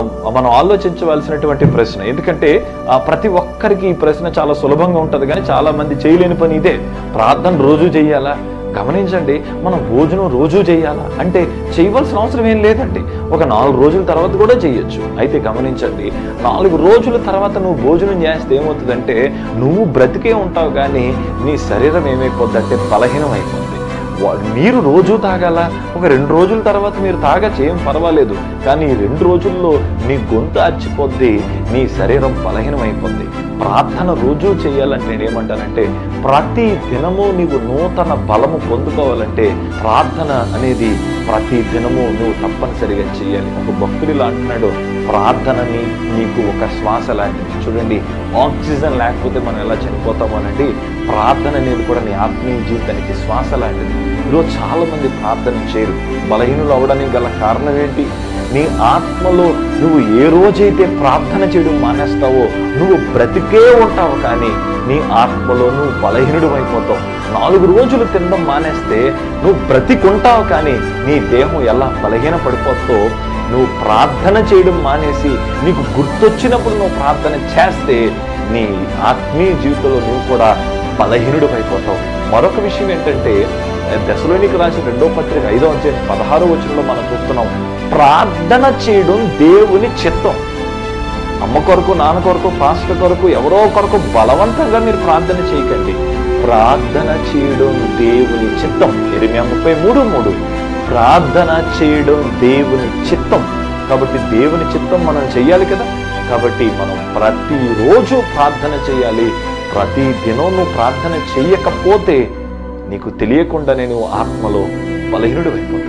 మనం ఆలోచించవలసినటువంటి ప్రశ్న ఎందుకంటే ఆ, ప్రతి ఒక్కరికి ఈ ప్రశ్న చాలా సులభంగా ఉంటుంది కానీ చాలా మంది చేయలేని పని ఇదే ప్రార్థన రోజు చేయాలా గమనించండి మనం భోజనం రోజు చేయాలా అంటే చేయవలసిన అవసరం ఏం లేదండి ఒక నాలుగు రోజుల తర్వాత కూడా చేయొచ్చు అయితే గమనించండి నాలుగు రోజుల తర్వాత నువ్వు భోజనం చేస్తే ఏమవుతుందంటే నువ్వు బ్రతికే ఉంటావు కానీ నీ శరీరం ఏమైపోద్ది అంటే బలహీనం అయిపోద్ది వా- నీరు రోజు తాగాల ఒక రెండు రోజుల తర్వాత మీరు తాగచ్చు ఏం పర్వాలేదు కానీ ఈ రెండు రోజుల్లో నీ గొంతు అచ్చిపోద్ది నీ శరీరం బలహీనమైపోద్ది ప్రార్థన రోజు చేయాలంటే నేను ఏమంటానంటే ప్రతి దినము నీవు నూతన బలము పొందుకోవాలంటే ప్రార్థన అనేది ప్రతి దినము నువ్వు తప్పనిసరిగా చేయాలి ఒక భక్తుడు ఇలా అంటున్నాడు ప్రార్థనని నీకు ఒక శ్వాస లాంటిది చూడండి ఆక్సిజన్ లేకపోతే మనం ఎలా చనిపోతామో అనండి ప్రార్థన అనేది కూడా నీ ఆత్మీయ జీవితానికి శ్వాస లాంటిది ఈరోజు చాలా మంది ప్రార్థన చేయరు బలహీనులు అవడానికి గల కారణం ఏంటి నీ ఆత్మలో నువ్వు ఏ రోజైతే ప్రార్థన చేయడం మానేస్తావో నువ్వు బ్రతికే ఉంటావు కానీ నీ ఆత్మలో నువ్వు బలహీనుడు అయిపోతావు నాలుగు రోజులు తినడం మానేస్తే నువ్వు బ్రతికుంటావు కానీ నీ దేహం ఎలా బలహీన పడిపోతావు నువ్వు ప్రార్థన చేయడం మానేసి నీకు గుర్తొచ్చినప్పుడు నువ్వు ప్రార్థన చేస్తే నీ ఆత్మీయ జీవితంలో నువ్వు కూడా బలహీనుడు అయిపోతావు మరొక విషయం ఏంటంటే దశలోనికి రాసిన రెండో పత్రిక ఐదో అధ్యాయం పదహారో వచనంలో మనం చూస్తున్నాం ప్రార్థన చేయడం దేవుని చిత్తం అమ్మ కొరకు నాన్న కొరకు పాస్టర్ కొరకు ఎవరో కొరకు బలవంతంగా మీరు ప్రార్థన చేయకండి ప్రార్థన చేయడం దేవుని చిత్తం ఇరవై ముప్పై మూడు మూడు ప్రార్థన చేయడం దేవుని చిత్తం కాబట్టి దేవుని చిత్తం మనం చెయ్యాలి కదా కాబట్టి మనం ప్రతిరోజు ప్రార్థన చేయాలి ప్రతి దినం నువ్వు ప్రార్థన చెయ్యకపోతే నీకు తెలియకుండా నేను ఆత్మలో బలహీనుడు అయిపోతావు